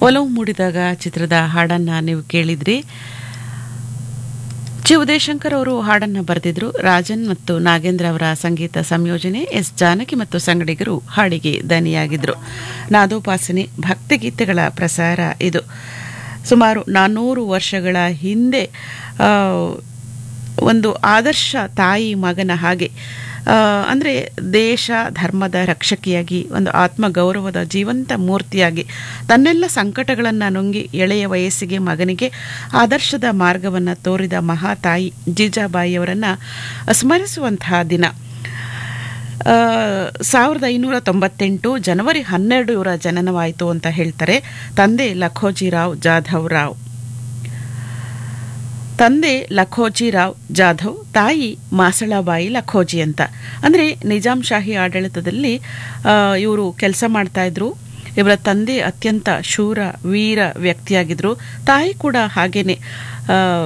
ಒಲವು ಮೂಡಿದಾಗ ಚಿತ್ರದ ಹಾಡನ್ನು ನೀವು ಕೇಳಿದ್ರಿ ಚಿ ಉದಯಶಂಕರ್ ಅವರು ಹಾಡನ್ನು ಬರೆದಿದ್ರು ರಾಜನ್ ಮತ್ತು ನಾಗೇಂದ್ರ ಅವರ ಸಂಗೀತ ಸಂಯೋಜನೆ ಎಸ್ ಜಾನಕಿ ಮತ್ತು ಸಂಗಡಿಗರು ಹಾಡಿಗೆ ದನಿಯಾಗಿದ್ರು ನಾದೋಪಾಸನೆ ಭಕ್ತಿಗೀತೆಗಳ ಪ್ರಸಾರ ಇದು ಸುಮಾರು ನಾನ್ನೂರು ವರ್ಷಗಳ ಹಿಂದೆ ಆ, ಒಂದು ಆದರ್ಶ ತಾಯಿ ಮಗನ ಹಾಗೆ ಅಂದರೆ ದೇಶ ಧರ್ಮದ ರಕ್ಷಕಿಯಾಗಿ ಒಂದು ಆತ್ಮಗೌರವದ ಜೀವಂತ ಮೂರ್ತಿಯಾಗಿ ತನ್ನೆಲ್ಲ ಸಂಕಟಗಳನ್ನು ನುಂಗಿ ಎಳೆಯ ವಯಸ್ಸಿಗೆ ಮಗನಿಗೆ ಆದರ್ಶದ ಮಾರ್ಗವನ್ನು ತೋರಿದ ಮಹಾತಾಯಿ ಜೀಜಾಬಾಯಿಯವರನ್ನು ಸ್ಮರಿಸುವಂತಹ ದಿನ ಆ, ಸಾವಿರದ ಐನೂರ ತೊಂಬತ್ತೆಂಟು ಜನವರಿ ಹನ್ನೆರಡು ಇವರ ಜನನವಾಯಿತು ಅಂತ ಹೇಳ್ತಾರೆ ತಂದೆ ಲಖೋಜಿರಾವ್ ಜಾಧವ್ ರಾವ್ ತಂದೆ ಲಖೋಜಿರಾವ್ ಜಾಧವ್ ತಾಯಿ ಮಾಸಳಾಬಾಯಿ ಲಖೋಜಿ ಅಂತ ಅಂದರೆ ನಿಜಾಂ ಶಾಹಿ ಆಡಳಿತದಲ್ಲಿ ಇವರು ಕೆಲಸ ಮಾಡ್ತಾ ಇದ್ರು ಇವರ ತಂದೆ ಅತ್ಯಂತ ಶೂರ ವೀರ ವ್ಯಕ್ತಿಯಾಗಿದ್ರು ತಾಯಿ ಕೂಡ ಹಾಗೇನೆ ಆ,